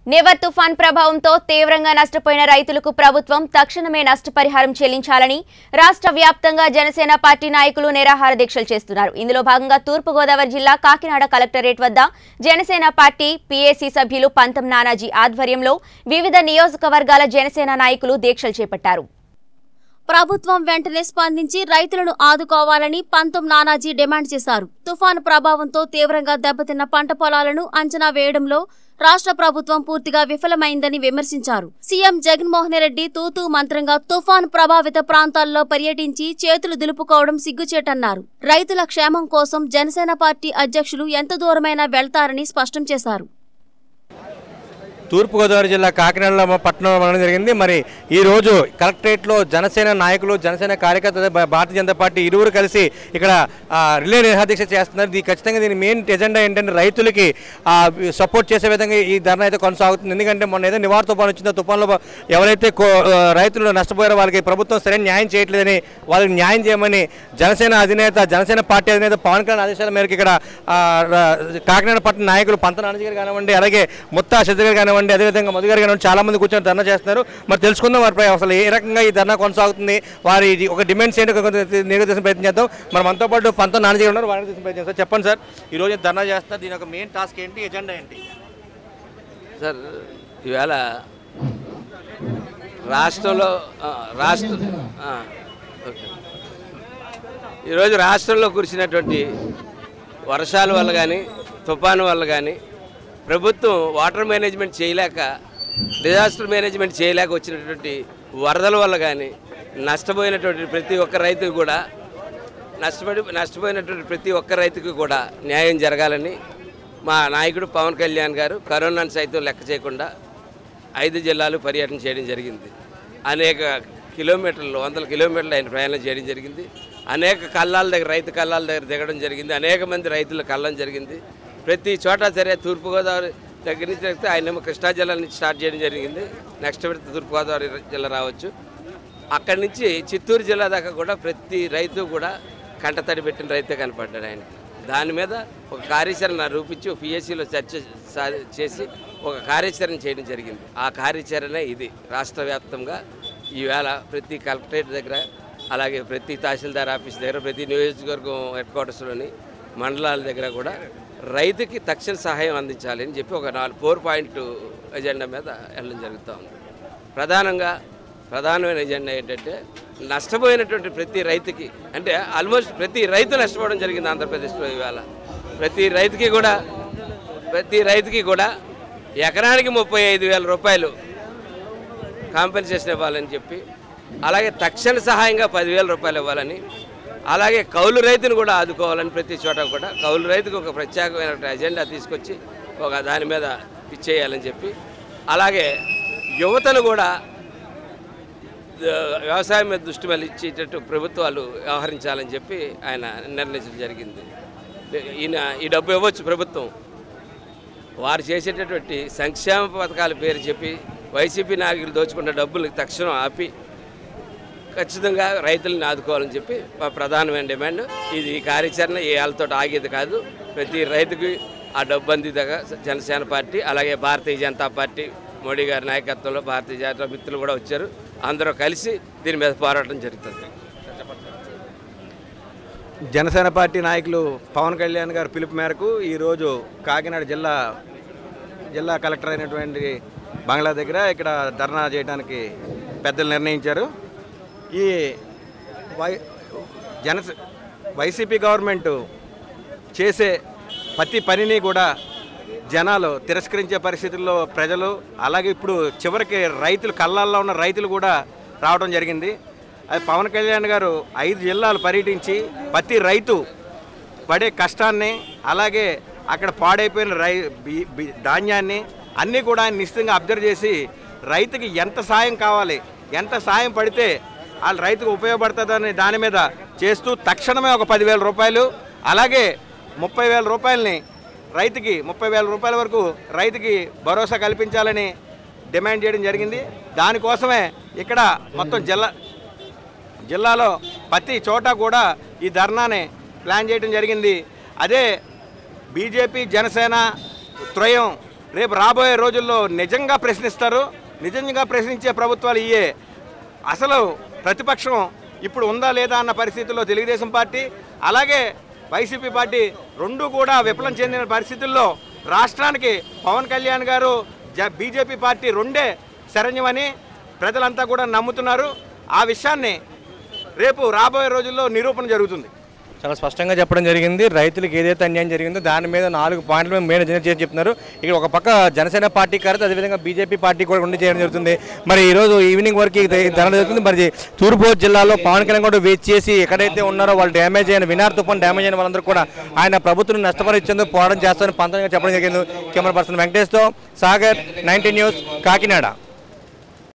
నివర్ తుఫాన్ ప్రభావంతో తీవ్రంగా నష్టపోయిన రైతులకు ప్రభుత్వం తక్షణమే నష్టపరిహారం చెల్లించాలని రాష్ట్ర వ్యాప్తంగా జనసేన పార్టీ నాయకులు నిరాహార దీక్షలు చేస్తున్నారు ఇందులో భాగంగా తూర్పుగోదావరి జిల్లా కాకినాడ కలెక్టరేట్ వద్ద జనసేన పార్టీ పీఏసీ సభ్యులు పంతం నానాజీ ఆధ్వర్యంలో వివిధ నియోజకవర్గాల జనసేన నాయకులు దీక్షలు చేపట్టారు ప్రభుత్వం వెంటనే స్పందించి రైతులను ఆదుకోవాలని పంతం నానాజీ డిమాండ్ చేశారు తుఫాను ప్రభావంతో తీవ్రంగా దెబ్బతిన్న పంట పొలాలను అంచనా వేయడంలో రాష్ట్ర ప్రభుత్వం పూర్తిగా విఫలమైందని విమర్శించారు సీఎం జగన్మోహన్ రెడ్డి తూతూ మంత్రంగా తుఫాను ప్రభావిత ప్రాంతాల్లో పర్యటించి చేతులు దులుపుకోవడం సిగ్గుచేటన్నారు రైతుల క్షేమం కోసం జనసేన పార్టీ అధ్యక్షులు ఎంత దూరమైనా వెళ్తారని స్పష్టం చేశారు తూర్పుగోదావరి జిల్లా కాకినాడలో మా పట్టణం అనడం జరిగింది మరి ఈ రోజు కలెక్టరేట్లో జనసేన నాయకులు జనసేన కార్యకర్తలు భా- భారతీయ జనతా పార్టీ ఇరువురు కలిసి ఇక్కడ ఆ, రిలే నిరాదీక్ష చేస్తున్నారు ఇది ఖచ్చితంగా దీని మెయిన్ ఎజెండా ఏంటంటే రైతులకి ఆ, సపోర్ట్ చేసే విధంగా ఈ ధర్నా అయితే కొనసాగుతుంది ఎందుకంటే మొన్న ఏదో నివార్ తుఫాన్ వచ్చిందో తుఫాన్లో ఎవరైతే కో- ఆ, రైతులు నష్టపోయారో వాళ్ళకి ప్రభుత్వం సరైన న్యాయం చేయట్లేదని వాళ్ళకి న్యాయం చేయమని జనసేన అధినేత జనసేన పార్టీ అధినేత పవన్ కళ్యాణ్ ఆదేశాల మేరకు ఇక్కడ ఆ, ర- కాకినాడ పట్టణ నాయకులు పంత నాన్నజీ గారు కానివ్వండి అలాగే ముత్తా శశి గారు కానివ్వండి అదేవిధంగా మధు గారు కానివ్వండి చాలా మంది కూర్చొని ధర్నా చేస్తున్నారు మరి తెలుసుకుందాం వారిపై అసలు ఏ రకంగా ఈ ధర్నా కొనసాగుతుంది వారి ఇది ఒక డిమాండ్స్ ఏంటో కొంచెం నిగదీసిన ప్రయత్నం చేద్దాం మరి మనతో పాటు పంత నాన్నజీ గారు ఉన్నారు వారిని తీసిన ప్రయత్నం చేస్తాం చెప్పండి సార్ ఈ రోజు ధర్నా చేస్తారు దీని ఒక మెయిన్ టాస్క్ ఏంటి ఎజెండా ఏంటి సార్ ఈవేళ రాష్ట్రంలో ఆ, రాష్ట్ర ఆ, ఓకే. ఈరోజు రాష్ట్రంలో కురిసినటువంటి వర్షాల వల్ల కానీ తుఫాను వల్ల కానీ ప్రభుత్వం వాటర్ మేనేజ్మెంట్ చేయలేక డిజాస్టర్ మేనేజ్మెంట్ చేయలేక వచ్చినటువంటి వరదల వల్ల కానీ నష్టపోయినటువంటి ప్రతి ఒక్క రైతుకు కూడా నష్టపడి నష్టపోయినటువంటి ప్రతి ఒక్క రైతుకు కూడా న్యాయం జరగాలని మా నాయకుడు పవన్ కళ్యాణ్ గారు కరోనాను సైతం లెక్క చేయకుండా ఐదు జిల్లాలు పర్యటన చేయడం జరిగింది అనేక కిలోమీటర్లు వందల కిలోమీటర్లు ఆయన ప్రయాణం చేయడం జరిగింది అనేక కళ్ళాల దగ్గర రైతు కళ్ళాల దగ్గర దిగడం జరిగింది అనేక మంది రైతులు కళ్ళం జరిగింది ప్రతి చోట సరే తూర్పుగోదావరి దగ్గర నుంచి అయితే ఆయన కృష్ణా జిల్లా నుంచి స్టార్ట్ చేయడం జరిగింది నెక్స్ట్ విడత తూర్పుగోదావరి జిల్లా రావచ్చు అక్కడి నుంచి చిత్తూరు జిల్లా దాకా కూడా ప్రతి రైతు కూడా కంటతడి పెట్టిన రైతే కనపడ్డాడు ఆయనకి దాని మీద ఒక కార్యాచరణ రూపించి ఒక పిఎస్సిలో చర్చ సా- చేసి ఒక కార్యాచరణ చేయడం జరిగింది ఆ కార్యాచరణ ఇది రాష్ట్ర వ్యాప్తంగా ఈవేళ ప్రతి కలెక్టరేట్ దగ్గర అలాగే ప్రతి తహసీల్దార్ ఆఫీస్ దగ్గర ప్రతి నియోజకవర్గం హెడ్ క్వార్టర్స్లోని మండలాల దగ్గర కూడా రైతుకి తక్షణ సహాయం అందించాలి అని చెప్పి ఒక నాలుగు ఫోర్ పాయింట్ ఎజెండా మీద వెళ్ళడం జరుగుతూ ఉంది ప్రధానంగా ప్రధానమైన ఎజెండా ఏంటంటే నష్టపోయినటువంటి ప్రతి రైతుకి అంటే ఆల్మోస్ట్ ప్రతి రైతు నష్టపోవడం జరిగింది ఆంధ్రప్రదేశ్లో ఇవాళ ప్రతి రైతుకి కూడా ప్రతి రైతుకి కూడా ఎకరానికి ముప్పై ఐదు వేల రూపాయలు కాంపెన్సేషన్ ఇవ్వాలని చెప్పి అలాగే తక్షణ సహాయంగా పదివేల రూపాయలు ఇవ్వాలని అలాగే కౌలు రైతును కూడా ఆదుకోవాలని ప్రతి చోట కూడా కౌలు రైతుకు ఒక ప్రత్యేకమైన ఎజెండా తీసుకొచ్చి ఒక దాని మీద ఇచ్చేయాలని చెప్పి అలాగే యువతను కూడా ఆ, వ్యవసాయం మీద దృష్టి మళ్ళించేటట్టు ప్రభుత్వాలు వ్యవహరించాలని చెప్పి ఆయన నిర్ణయించడం జరిగింది ఈయన ఈ డబ్బు ఇవ్వచ్చు ప్రభుత్వం వారు చేసేటటువంటి సంక్షేమ పథకాల పేరు చెప్పి వైసీపీ నాయకులు దోచుకున్న డబ్బులు తక్షణం ఆపి ఖచ్చితంగా రైతులను ఆదుకోవాలని చెప్పి మా ప్రధానమైన డిమాండ్ ఇది ఈ కార్యాచరణ ఏ వాళ్ళతో ఆగేది కాదు ప్రతి రైతుకి ఆ డబ్బు అందిదగా జనసేన పార్టీ అలాగే భారతీయ జనతా పార్టీ మోడీ గారి నాయకత్వంలో భారతీయ జనతా మిత్రులు కూడా వచ్చారు అందరూ కలిసి దీని మీద పోరాటం జరుగుతుంది జనసేన పార్టీ నాయకులు పవన్ కళ్యాణ్ గారి పిలుపు మేరకు ఈరోజు కాకినాడ జిల్లా జిల్లా కలెక్టర్ అయినటువంటి బంగ్లా దగ్గర ఇక్కడ ధర్నా చేయడానికి పెద్దలు నిర్ణయించారు ఈ వై జన వైసీపీ గవర్నమెంట్ చేసే ప్రతి పనిని కూడా జనాలు తిరస్కరించే పరిస్థితుల్లో ప్రజలు అలాగే ఇప్పుడు చివరికి రైతులు కళ్ళల్లో ఉన్న రైతులు కూడా రావడం జరిగింది అది పవన్ కళ్యాణ్ గారు ఐదు జిల్లాలు పర్యటించి ప్రతి రైతు పడే కష్టాన్ని అలాగే అక్కడ పాడైపోయిన రై బి- బి- ధాన్యాన్ని అన్నీ కూడా ఆయన నిశ్చితంగా అబ్జర్వ్ చేసి రైతుకి ఎంత సాయం కావాలి ఎంత సాయం పడితే వాళ్ళ రైతుకు ఉపయోగపడుతుందని దాని మీద చేస్తూ తక్షణమే ఒక పదివేల రూపాయలు అలాగే ముప్పై వేల రూపాయలని రైతుకి ముప్పై వేల రూపాయల వరకు రైతుకి భరోసా కల్పించాలని డిమాండ్ చేయడం జరిగింది దానికోసమే ఇక్కడ మొత్తం జిల్లా జిల్లాలో ప్రతి చోట కూడా ఈ ధర్నాని ప్లాన్ చేయడం జరిగింది అదే బీజేపీ జనసేన త్రయం రేపు రాబోయే రోజుల్లో నిజంగా ప్రశ్నిస్తారు నిజంగా ప్రశ్నించే ప్రభుత్వాలు ఇయే అసలు ప్రతిపక్షం ఇప్పుడు ఉందా లేదా అన్న పరిస్థితుల్లో తెలుగుదేశం పార్టీ అలాగే వైసీపీ పార్టీ రెండు కూడా విఫలం చెందిన పరిస్థితుల్లో రాష్ట్రానికి పవన్ కళ్యాణ్ గారు జ బీజేపీ పార్టీ రెండే శరణ్యమని ప్రజలంతా కూడా నమ్ముతున్నారు ఆ విషయాన్ని రేపు రాబోయే రోజుల్లో నిరూపణ జరుగుతుంది చాలా స్పష్టంగా చెప్పడం జరిగింది రైతులకు ఏదైతే అన్యాయం జరిగిందో దాని మీద నాలుగు పాయింట్ల మీద మెయిన్ అజెండా చేసి చెప్తున్నారు ఇక్కడ ఒక పక్క జనసేన పార్టీ కార్యత అదేవిధంగా బీజేపీ పార్టీ కూడా ఉండి చేయడం జరుగుతుంది మరి ఈ రోజు ఈవినింగ్ వరకు ఇది ధరణ జరుగుతుంది మరి తూర్పుగోదావరి జిల్లాలో పవన్ కళ్యాణ్ కూడా వెయిట్ చేసి ఎక్కడైతే ఉన్నారో వాళ్ళు డ్యామేజ్ అయిన వినార్ తుఫాన్ డ్యామేజ్ అయిన వాళ్ళందరూ కూడా ఆయన ప్రభుత్వం నష్టపరిచేందుకు పోరాటం చేస్తారని పంతంగా చెప్పడం జరిగింది కెమెరా పర్సన్ వెంకటేష్తో సాగర్ నైన్టీ న్యూస్ కాకినాడ